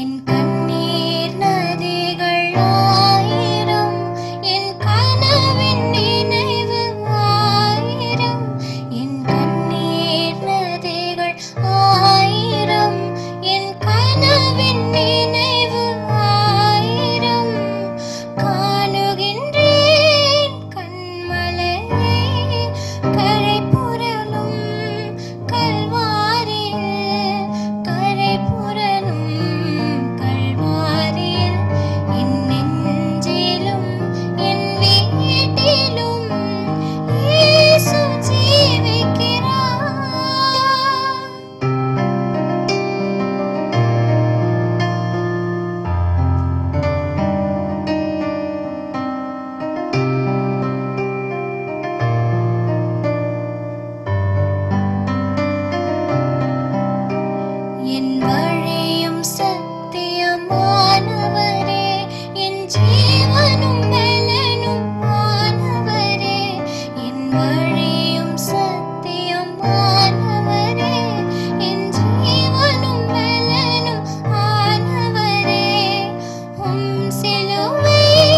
என் கண்ணீர் நதிகள் ஆயிரம் என் கனவின் நினைவு ஆயிரம் என் கண்ணீர் நதிகள் ஆயிரம் என் கனவின் நினைவு ஆயிரம் காணுகின்றேன் கண்மலையை கரை புரளும் கல்வாரியில் கரை புரளும் கல்வாரியில் என் நெஞ்சிலும் என் வீட்டிலும் இயேசு ஜீவிக்கிறார் என் வழியும் சத்தியமானவரே என் ஜீவனும் பலனும் ஆனவரே என் வழியும் சத்தியமானவரே என் ஜீவனும் பலனும் ஆனவரே உம் சிலுவை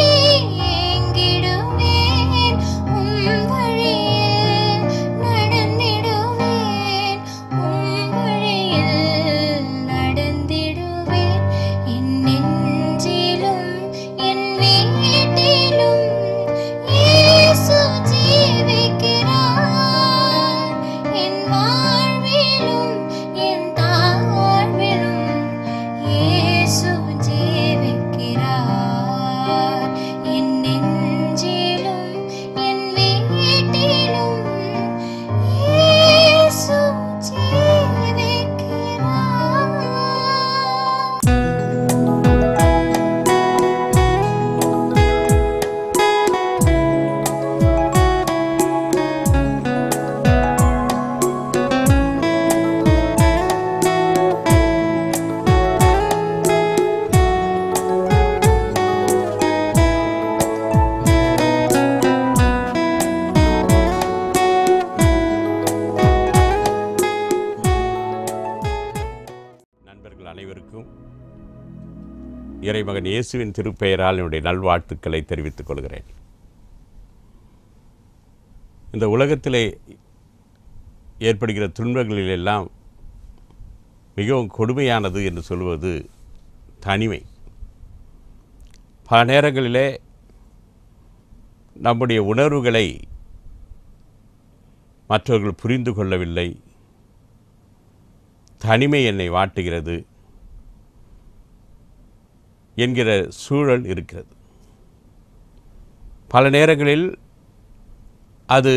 ஏங்கிடுவேன் உம் வழியில் நடந்திடுவேன் உம் வழியில் நடந்திடுவேன் என் நெஞ்சிலும் என் வீட்டிலும் இயேசு ஜீவிக்கிறார் என் வாழ்விலும் என் தாழ்விலும் இயேசு ஜீவிக்கிறார் என் நெஞ்சிலும் என் வீட்டிலும் இயேசு ஜீவிக்கிறார் நண்பர்கள் அனைவருக்கும் இறைமகன் இயேசுவின் திருப்பெயரால் என்னுடைய நல்வாழ்த்துக்களை தெரிவித்துக் கொள்கிறேன் இந்த உலகத்திலே ஏற்படுகிற துன்பங்களிலெல்லாம் மிகவும் கொடுமையானது என்று சொல்வது தனிமை பல நேரங்களிலே நம்முடைய உணர்வுகளை மற்றவர்கள் புரிந்து கொள்ளவில்லை தனிமை என்னை வாட்டுகிறது என்கிற சூழல் இருக்கிறது பல நேரங்களில் அது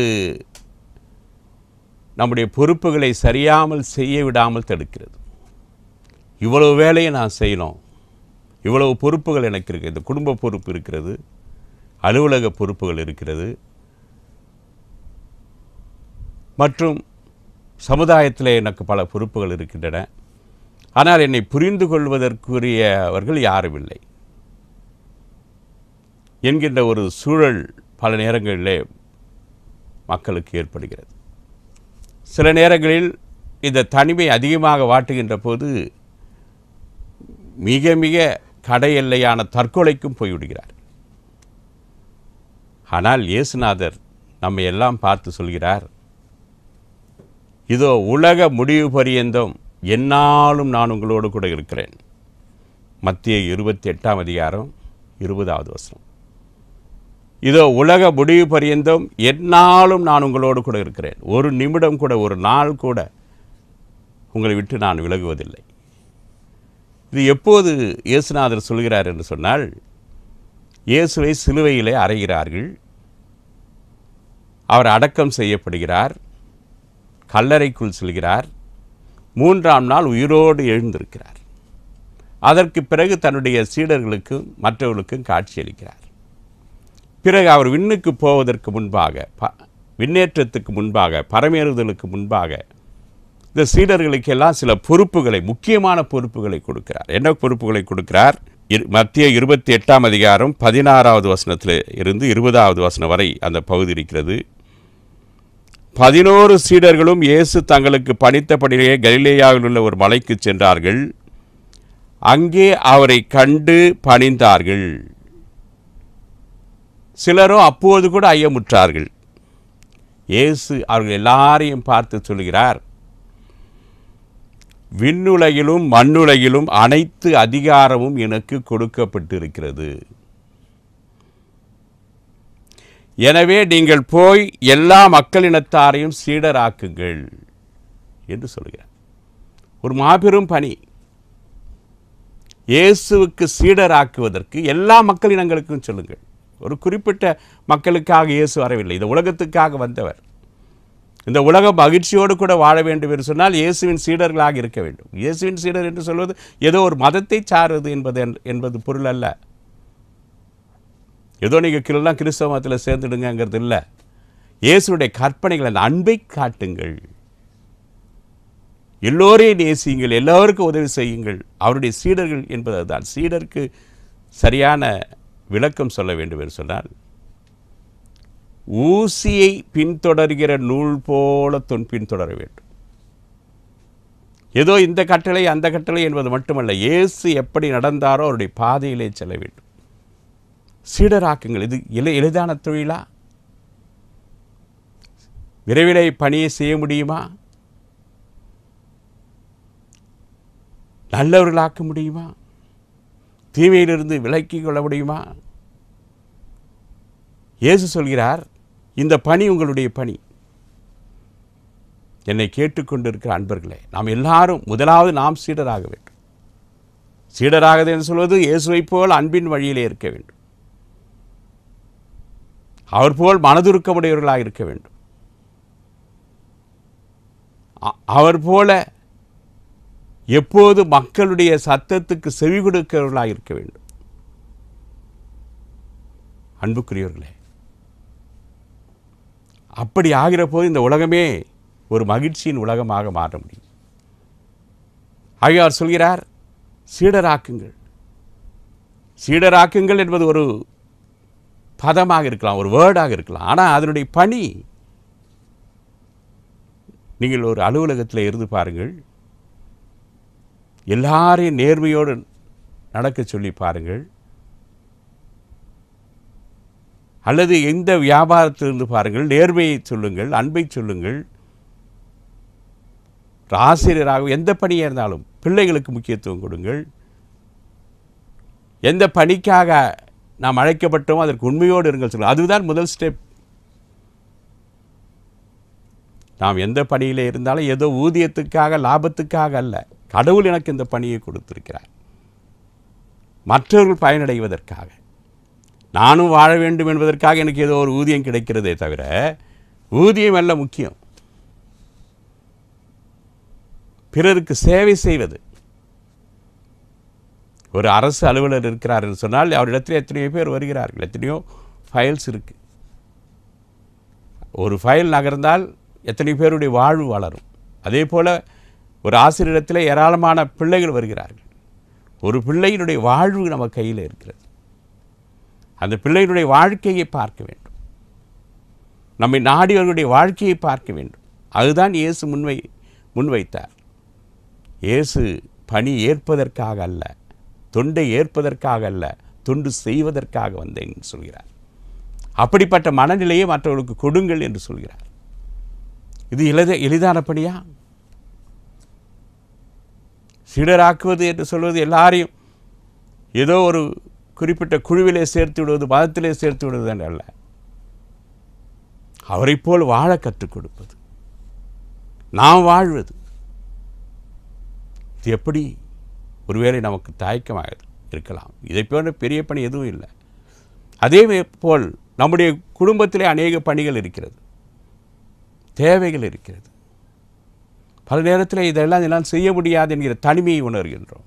நம்முடைய பொறுப்புகளை சரியாமல் செய்ய விடாமல் தடுக்கிறது இவ்வளவு வேலையை நான் செய்யணும் இவ்வளவு பொறுப்புகள் எனக்கு இருக்குது இந்த குடும்ப பொறுப்பு இருக்கிறது அலுவலக பொறுப்புகள் இருக்கிறது மற்றும் சமுதாயத்தில் எனக்கு பல பொறுப்புகள் இருக்கின்றன ஆனால் என்னை புரிந்து கொள்வதற்குரியவர்கள் யாரும் இல்லை என்கின்ற ஒரு சூழல் பல நேரங்களிலே மக்களுக்கு ஏற்படுகிறது சில நேரங்களில் இந்த தனிமை அதிகமாக வாட்டுகின்ற போது மிக மிக கடை எல்லையான தற்கொலைக்கும் போய்விடுகிறார் ஆனால் இயேசுநாதர் நம்மை எல்லாம் பார்த்து சொல்கிறார் இதோ உலக முடிவு பரியந்தம் எந்நாளும் நான் உங்களோடு கூட இருக்கிறேன் மத்திய இருபத்தி எட்டாம் அதிகாரம் இருபதாவது வசனம் இதோ உலக முடிவு பரியந்தம் எந்நாளும் நான் உங்களோடு கூட இருக்கிறேன் ஒரு நிமிடம் கூட ஒரு நாள் கூட உங்களை விட்டு நான் விலகுவதில்லை இது எப்போது இயேசுநாதர் சொல்கிறார் என்று சொன்னால் இயேசுவை சிலுவையிலே அறைகிறார்கள் அவர் அடக்கம் செய்யப்படுகிறார் கல்லறைக்குள் செல்கிறார் மூன்றாம் நாள் உயிரோடு எழுந்திருக்கிறார் அதற்கு பிறகு தன்னுடைய சீடர்களுக்கும் மற்றவர்களுக்கும் காட்சியளிக்கிறார் பிறகு அவர் விண்ணுக்கு போவதற்கு முன்பாக ப விண்ணேற்றத்துக்கு முன்பாக பரமேறுதலுக்கு முன்பாக இந்த சீடர்களுக்கெல்லாம் சில பொறுப்புகளை முக்கியமான பொறுப்புகளை கொடுக்கிறார் என்ன பொறுப்புகளை கொடுக்கிறார் இரு- மத்திய இருபத்தி எட்டாம் அதிகாரம் பதினாறாவது வசனத்தில் இருந்து இருபதாவது வசனம் வரை அந்த பகுதி இருக்கிறது பதினோரு சீடர்களும் இயேசு தங்களுக்கு பணித்தபடியே கலிலேயாவில் உள்ள ஒரு மலைக்கு சென்றார்கள் அங்கே அவரை கண்டு பணிந்தார்கள் சிலரோ அப்போது கூட ஐயமுற்றார்கள் இயேசு அவர்கள் எல்லாரையும் பார்த்து சொல்கிறார் விண்ணுலகிலும் மண்ணுலகிலும் அனைத்து அதிகாரமும் எனக்கு கொடுக்கப்பட்டிருக்கிறது எனவே நீங்கள் போய் எல்லா மக்களினத்தாரையும் சீடராக்குங்கள் என்று சொல்கிறார் ஒரு மாபெரும் பணி இயேசுவுக்கு சீடராக்குவதற்கு எல்லா மக்களினங்களுக்கும் சொல்லுங்கள் ஒரு குறிப்பிட்ட மக்களுக்காக இயேசு வரவில்லை இந்த உலகத்துக்காக வந்தவர் இந்த உலகம் மகிழ்ச்சியோடு கூட வாழ வேண்டும் என்று சொன்னால் இயேசுவின் சீடர்களாக இருக்க வேண்டும் இயேசுவின் சீடர் என்று சொல்வது ஏதோ ஒரு மதத்தை சார்வது என்பது என்பது பொருள் அல்ல ஏதோ நீங்கள் கிரெல்லாம் கிறிஸ்தவ மதத்தில் சேர்ந்துடுங்கிறது இல்லை இயேசுடைய கற்பனைகள் அந்த அன்பை காட்டுங்கள் எல்லோரையும் நேசியுங்கள் எல்லோருக்கும் உதவி செய்யுங்கள் அவருடைய சீடர்கள் என்பது அதுதான் சீடருக்கு சரியான விளக்கம் சொல்ல வேண்டும் என்று சொன்னால் ஊசியை பின்தொடர்கிற நூல் போல தொன் பின்தொடர வேண்டும் ஏதோ இந்த கட்டளை அந்த கட்டளை என்பது மட்டுமல்ல இயேசு எப்படி நடந்தாரோ அவருடைய பாதையிலே செல்ல வேண்டும் சீடராக்குங்கள் இது எளி எளிதான தொழிலா விரைவிலே பணியை செய்ய முடியுமா நல்லவர்களாக்க முடியுமா தீமையிலிருந்து விலக்கிக் கொள்ள முடியுமா இயேசு சொல்கிறார் இந்த பணி உங்களுடைய பணி என்னை கேட்டுக்கொண்டிருக்கிற அன்பர்களே நாம் எல்லாரும் முதலாவது நாம் சீடராக வேண்டும் சீடராகது என்று சொல்வது இயேசுவைப் போல் அன்பின் வழியிலே இருக்க வேண்டும் அவர் போல் மனதுருக்கமுடையவர்களாக இருக்க வேண்டும் அ- அவர் போல எப்போது மக்களுடைய சத்தத்துக்கு செவி கொடுக்கிறவர்களாக இருக்க வேண்டும் அன்புக்குரியவர்களே அப்படி ஆகிற போது இந்த உலகமே ஒரு மகிழ்ச்சியின் உலகமாக மாற முடியும் ஆகிய அவர் சொல்கிறார் சீடராக்குங்கள் சீடராக்குங்கள் என்பது ஒரு பதமாக இருக்கலாம் ஒரு வேர்டாக இருக்கலாம் ஆனால் அதனுடைய பணி நீங்கள் ஒரு அலுவலகத்தில் இருந்து பாருங்கள் எல்லாரையும் நேர்மையோடு நடக்க சொல்லி பாருங்கள் அல்லது எந்த வியாபாரத்திலிருந்து பாருங்கள் நேர்மையை சொல்லுங்கள் அன்பை சொல்லுங்கள் ஒரு ஆசிரியராக எந்த பணியாக இருந்தாலும் பிள்ளைகளுக்கு முக்கியத்துவம் கொடுங்கள் எந்த பணிக்காக நாம் அழைக்கப்பட்டோமோ அதற்கு உண்மையோடு இருங்கள் சொல்லுங்கள் அதுதான் முதல் ஸ்டெப் நாம் எந்த பணியிலே இருந்தாலும் ஏதோ ஊதியத்துக்காக லாபத்துக்காக அல்ல கடவுள் எனக்கு இந்த பணியை கொடுத்திருக்கிறார் மற்றவர்கள் பயனடைவதற்காக நானும் வாழ வேண்டும் என்பதற்காக எனக்கு ஏதோ ஒரு ஊதியம் கிடைக்கிறதே தவிர ஊதியம் அல்ல முக்கியம் பிறருக்கு சேவை செய்வது ஒரு அரசு அலுவலர் இருக்கிறார் என்று சொன்னால் அவரிடத்தில் எத்தனையோ பேர் வருகிறார்கள் எத்தனையோ ஃபைல்ஸ் இருக்கு ஒரு ஃபைல் நகர்ந்தால் எத்தனை பேருடைய வாழ்வு வளரும் அதே போல் ஒரு ஆசிரியரிடத்தில் ஏராளமான பிள்ளைகள் வருகிறார்கள் ஒரு பிள்ளையினுடைய வாழ்வு நம்ம கையில் இருக்கிறது அந்த பிள்ளையினுடைய வாழ்க்கையை பார்க்க வேண்டும் நம்மை நாடியவர்களுடைய வாழ்க்கையை பார்க்க வேண்டும் அதுதான் இயேசு முன்வை முன்வைத்தார் இயேசு பணி ஏற்பதற்காக அல்ல தொண்டை ஏற்பதற்காக அல்ல தொண்டு செய்வதற்காக வந்தேன் என்று சொல்கிறார் அப்படிப்பட்ட மனநிலையை மற்றவர்களுக்கு கொடுங்கள் என்று சொல்கிறார் இது எளித எளிதான பணியா சீடராக்குவது என்று சொல்வது எல்லாரையும் ஏதோ ஒரு குறிப்பிட்ட குழுவிலே சேர்த்து விடுவது மதத்திலே சேர்த்து விடுவது என்று அல்ல அவரைப் போல் வாழ கற்றுக் கொடுப்பது நாம் வாழ்வது இது எப்படி ஒருவேளை நமக்கு தயக்கமாக இருக்கலாம் இதை போன்ற பெரிய பணி எதுவும் இல்லை அதே போல் நம்முடைய குடும்பத்திலே அநேக பணிகள் இருக்கிறது தேவைகள் இருக்கிறது பல நேரத்தில் இதெல்லாம் எல்லாம் செய்ய முடியாது என்கிற தனிமையை உணர்கின்றோம்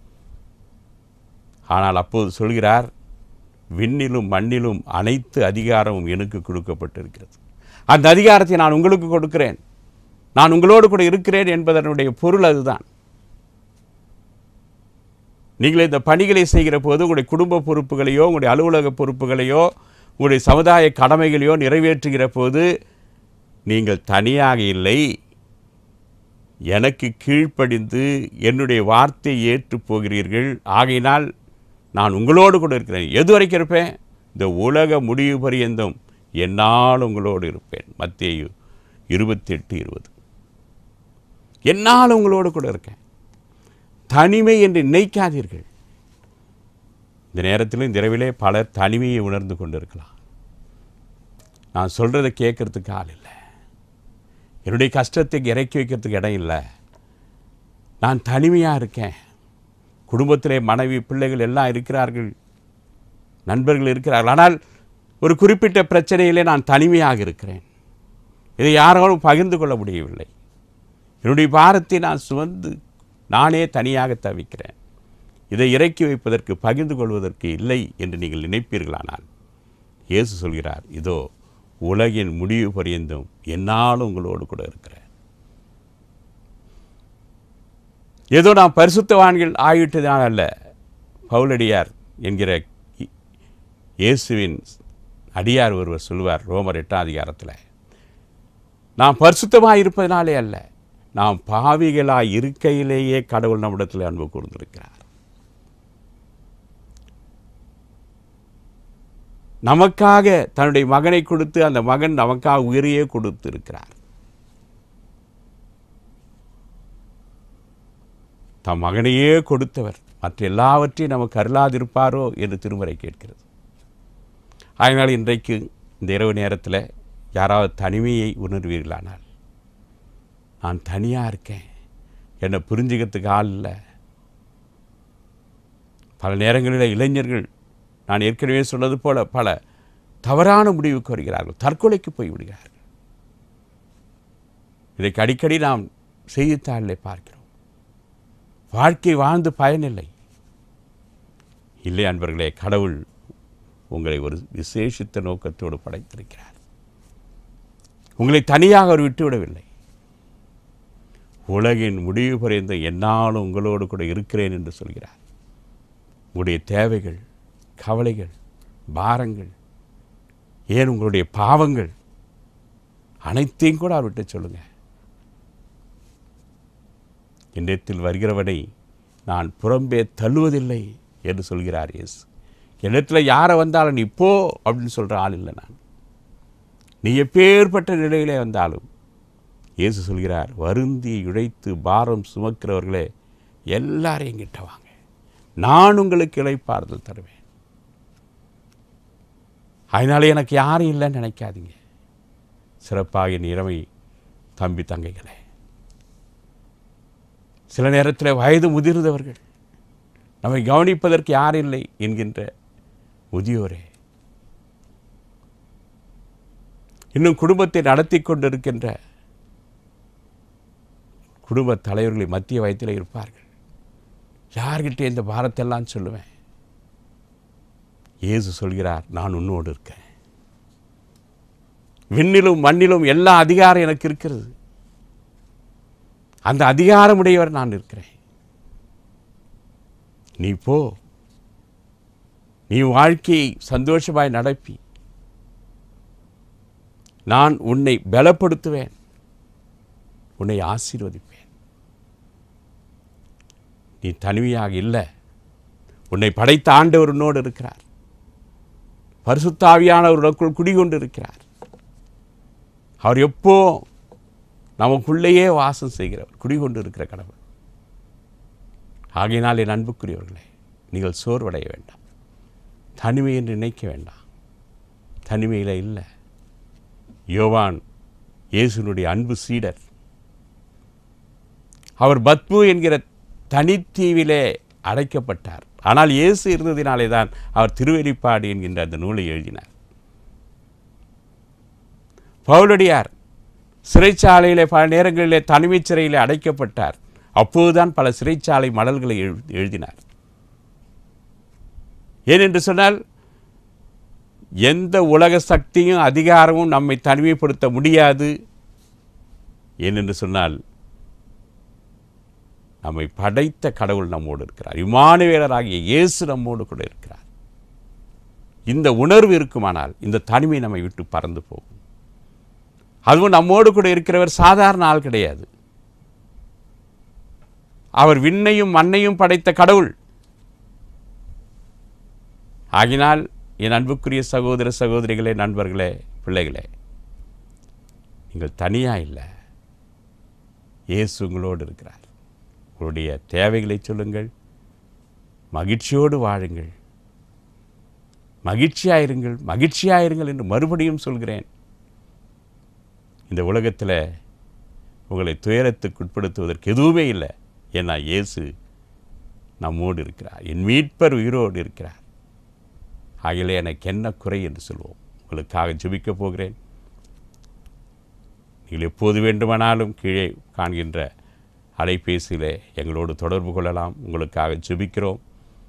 ஆனால் அப்போது சொல்கிறார் விண்ணிலும் மண்ணிலும் அனைத்து அதிகாரமும் எனக்கு கொடுக்கப்பட்டிருக்கிறது அந்த அதிகாரத்தை நான் உங்களுக்கு கொடுக்கிறேன் நான் உங்களோடு கூட இருக்கிறேன் என்பதனுடைய பொருள் அதுதான் நீங்கள் இந்த பணிகளை செய்கிற போது உங்களுடைய குடும்ப பொறுப்புகளையோ உங்களுடைய அலுவலக பொறுப்புகளையோ உங்களுடைய சமுதாய கடமைகளையோ நிறைவேற்றுகிற போது நீங்கள் தனியாக இல்லை எனக்கு கீழ்ப்படிந்து என்னுடைய வார்த்தையை ஏற்று போகிறீர்கள் ஆகையினால் நான் உங்களோடு கூட இருக்கிறேன் எது வரைக்கும் இருப்பேன் இந்த உலக முடிவு பரியந்தம் என்னால் உங்களோடு இருப்பேன் மத்தேயு இருபத்தெட்டு இருபது என்னால் உங்களோடு கூட இருக்கேன் தனிமை என்று நினைக்காதீர்கள் இந்த நேரத்தில் இந்த இரவிலே பலர் தனிமையை உணர்ந்து கொண்டிருக்கலாம் நான் சொல்கிறத கேட்கறதுக்கு ஆள் இல்லை என்னுடைய கஷ்டத்துக்கு இறக்கி வைக்கிறதுக்கு இடம் இல்லை நான் தனிமையாக இருக்கேன் குடும்பத்திலே மனைவி பிள்ளைகள் எல்லாம் இருக்கிறார்கள் நண்பர்கள் இருக்கிறார்கள் ஆனால் ஒரு குறிப்பிட்ட பிரச்சனையிலே நான் தனிமையாக இருக்கிறேன் இதை யாரோடும் பகிர்ந்து கொள்ள முடியவில்லை என்னுடைய பாரத்தை நான் சுமந்து நானே தனியாக தவிக்கிறேன் இதை இறக்கி வைப்பதற்கு பகிர்ந்து கொள்வதற்கு இல்லை என்று நீங்கள் நினைப்பீர்களானால் இயேசு சொல்கிறார் இதோ உலகின் முடிவு பரியந்தும் என்னாலும் உங்களோடு கூட இருக்கிறேன் ஏதோ நான் பரிசுத்தவான்கள் ஆகிவிட்டதால் அல்ல பவுலடியார் என்கிற இ- இயேசுவின் அடியார் ஒருவர் சொல்லுவார் ரோமர் எட்டாம் அதிகாரத்தில் நாம் பரிசுத்தமாக இருப்பதனாலே அல்ல நாம் பாவிகளாய் இருக்கையிலேயே கடவுள் நம்மிடத்தில் அன்பு கூர்ந்திருக்கிறார் நமக்காக தன்னுடைய மகனை கொடுத்து அந்த மகன் நமக்காக உயிரையே கொடுத்து இருக்கிறார் தம் மகனையே கொடுத்தவர் மற்ற எல்லாவற்றையும் நமக்கு அருளாதிருப்பாரோ என்று திருமறை கேட்கிறது அதனால் இன்றைக்கு இந்த இரவு நேரத்தில் யாராவது தனிமையை உணர்வீர்களானால் நான் தனியாக இருக்கேன் என்னை புரிஞ்சுக்கிறதுக்கு ஆள் இல்லை பல நேரங்களில் இளைஞர்கள் நான் ஏற்கனவே சொன்னது போல பல தவறான முடிவுக்கு வருகிறார்கள் தற்கொலைக்கு போய் விடுகிறார்கள் இதைக்கு அடிக்கடி நாம் செய்தித்தாளிலே பார்க்கிறோம் வாழ்க்கை வாழ்ந்து பயனில்லை இல்லை அன்பர்களே கடவுள் உங்களை ஒரு விசேஷித்த நோக்கத்தோடு படைத்திருக்கிறார் உங்களை தனியாக அவர் விட்டுவிடவில்லை உலகின் முடிவு புரிந்த என்னாலும் உங்களோடு கூட இருக்கிறேன் என்று சொல்கிறார் உங்களுடைய தேவைகள் கவலைகள் பாரங்கள் ஏன் உங்களுடைய பாவங்கள் அனைத்தையும் கூட அவர்கிட்ட சொல்லுங்க என்னிடத்தில் வருகிறவனை நான் புறம்பே தள்ளுவதில்லை என்று சொல்கிறார் இயேசு என்னிடத்தில் யாரை வந்தாலும் நீ போ அப்படின்னு சொல்கிற ஆள் இல்லை நான் நீ எப்பேற்பட்ட நிலையிலே வந்தாலும் இயேசு சொல்கிறார் வருந்தி இழைத்து பாரம் சுமக்கிறவர்களே எல்லாரையும் என்கிட்ட வாங்க நான் உங்களுக்கு இளைப்பாறுதல் தருவேன் அதனால எனக்கு யாரும் இல்லைன்னு நினைக்காதீங்க சிறப்பாக என் இறமை தம்பி தங்கைகளே சில நேரத்தில் வயது முதிர்ந்தவர்கள் நம்மை கவனிப்பதற்கு யார் இல்லை என்கின்ற முதியோரே இன்னும் குடும்பத்தை நடத்தி கொண்டிருக்கின்ற குடும்ப தலைவர்களை மத்திய வயத்தில் இருப்பார்கள் யார்கிட்ட இந்த பாரத்தெல்லாம் சொல்லுவேன் இயேசு சொல்கிறார் நான் உன்னோடு இருக்கேன் விண்ணிலும் மண்ணிலும் எல்லா அதிகாரம் எனக்கு இருக்கிறது அந்த அதிகாரமுடையவர் நான் இருக்கிறேன் நீ போ நீ வாழ்க்கையை சந்தோஷமாய் நடப்பி நான் உன்னை பலப்படுத்துவேன் உன்னை ஆசீர்வதிப்பேன் நீ தனிமையாக இல்லை உன்னை படைத்த ஆண்டவர் உன்னோடு இருக்கிறார் பரிசுத்தாவியானவர் உனக்குள் குடிகொண்டு இருக்கிறார் அவர் எப்போ நமக்குள்ளேயே வாசம் செய்கிறவர் குடிகொண்டு இருக்கிற கடவுள் ஆகையினால் என் அன்புக்குரியவர்களே நீங்கள் சோர்வடைய வேண்டாம் தனிமை என்று நினைக்க வேண்டாம் தனிமையில் இல்லை யோவான் இயேசுனுடைய அன்பு சீடர் அவர் பத்மு என்கிற தனித்தீவிலே அடைக்கப்பட்டார் ஆனால் இயேசு இருந்ததினாலே தான் அவர் திருவெளிப்பாடு என்கின்ற அந்த நூலை எழுதினார் பவுலடியார் சிறைச்சாலையிலே பல நேரங்களிலே தனிமைச் சிறையிலே அடைக்கப்பட்டார் அப்போதுதான் பல சிறைச்சாலை மடல்களை எழு- எழுதினார் ஏனென்று சொன்னால் எந்த உலக சக்தியும் அதிகாரமும் நம்மை தனிமைப்படுத்த முடியாது ஏனென்று சொன்னால் நம்மை படைத்த கடவுள் நம்மோடு இருக்கிறார் இமானுவேலராகிய இயேசு நம்மோடு கூட இருக்கிறார் இந்த உணர்வு இருக்குமானால் இந்த தனிமை நம்மை விட்டு பறந்து போகும் அதுவும் நம்மோடு கூட இருக்கிறவர் சாதாரண ஆள் கிடையாது அவர் விண்ணையும் மண்ணையும் படைத்த கடவுள் ஆகினால் என் அன்புக்குரிய சகோதர சகோதரிகளே நண்பர்களே பிள்ளைகளே நீங்கள் தனியாக இல்லை இயேசு உங்களோடு இருக்கிறார் உங்களுடைய தேவைகளை சொல்லுங்கள் மகிழ்ச்சியோடு வாழுங்கள் மகிழ்ச்சியாயிருங்கள் மகிழ்ச்சியாயிருங்கள் என்று மறுபடியும் சொல்கிறேன் இந்த உலகத்தில் உங்களை துயரத்துக்கு உட்படுத்துவதற்கு எதுவுமே இல்லை ஏன்னா இயேசு நம்மோடு இருக்கிறார் என் மீட்பர் உயிரோடு இருக்கிறார் ஆகிலே எனக்கு என்ன குறை என்று சொல்வோம் உங்களுக்காக ஜெபிக்கப் போகிறேன் நீங்கள் எப்போது வேண்டுமானாலும் கீழே காண்கின்ற அலைபேசியிலே எங்களோடு தொடர்பு கொள்ளலாம் உங்களுக்காக ஜெபிக்கிறோம்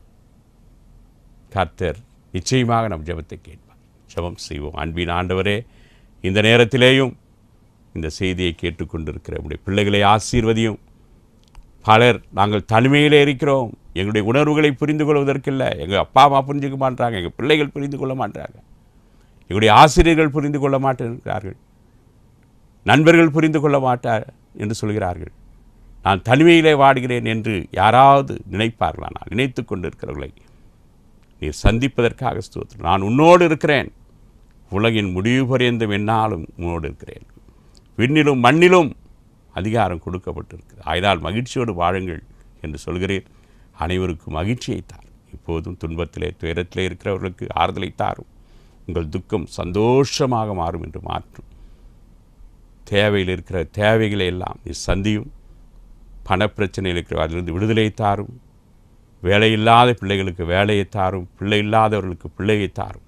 கர்த்தர் நிச்சயமாக நம் ஜெபத்தை கேட்பார் ஜெபம் செய்வோம் அன்பின் ஆண்டவரே இந்த நேரத்திலேயும் இந்த செய்தியை கேட்டுக்கொண்டிருக்கிற உடைய பிள்ளைகளை ஆசீர்வதியும் பலர் நாங்கள் தனிமையிலே இருக்கிறோம் எங்களுடைய உணர்வுகளை புரிந்து கொள்வதற்கில்லை எங்கள் அப்பா அம்மா புரிஞ்சுக்க மாட்டாங்க எங்கள் பிள்ளைகள் புரிந்து கொள்ள மாட்டாங்க எங்களுடைய ஆசிரியர்கள் புரிந்து கொள்ள மாட்டேங்கிறார்கள் நண்பர்கள் புரிந்து கொள்ள மாட்டார் என்று சொல்கிறார்கள் நான் தனிமையிலே வாடுகிறேன் என்று யாராவது நினைப்பார்களா நான் நினைத்து கொண்டிருக்கிறவர்களை நீர் சந்திப்பதற்காக ஸ்தோத்திரம் நான் உன்னோடு இருக்கிறேன் உலகின் முடிவு பரியந்தம் என்னாலும் உன்னோடு இருக்கிறேன் விண்ணிலும் மண்ணிலும் அதிகாரம் கொடுக்கப்பட்டிருக்கிறது ஆய்தால் மகிழ்ச்சியோடு வாழுங்கள் என்று சொல்கிறேன் அனைவருக்கும் மகிழ்ச்சியை தார் இப்போதும் துன்பத்திலே துயரத்திலே இருக்கிறவர்களுக்கு ஆறுதலை தாரும் உங்கள் துக்கம் சந்தோஷமாக மாறும் என்று மாற்றும் தேவையில் இருக்கிற தேவைகளை எல்லாம் நீ சந்தியும் பணப்பிரச்சனையில் இருக்கிற அதிலிருந்து விடுதலை தாரும் வேலை இல்லாத பிள்ளைகளுக்கு வேலையை தாரும் பிள்ளை இல்லாதவர்களுக்கு பிள்ளையை தாரும்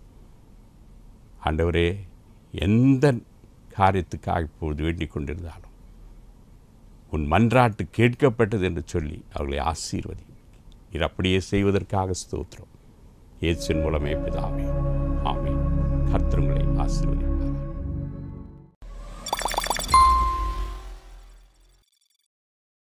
ஆண்டவரே எந்த காரியத்துக்காக இப்பொழுது வேண்டிக் கொண்டிருந்தாலும் உன் மன்றாட்டு கேட்கப்பட்டது என்று சொல்லி அவர்களை ஆசீர்வதி நீர் அப்படியே செய்வதற்காக ஸ்தோத்திரம் இயேசுவின் மூலமே பிதாவே ஆமென் கர்த்தர் உங்களை ஆசீர்வதி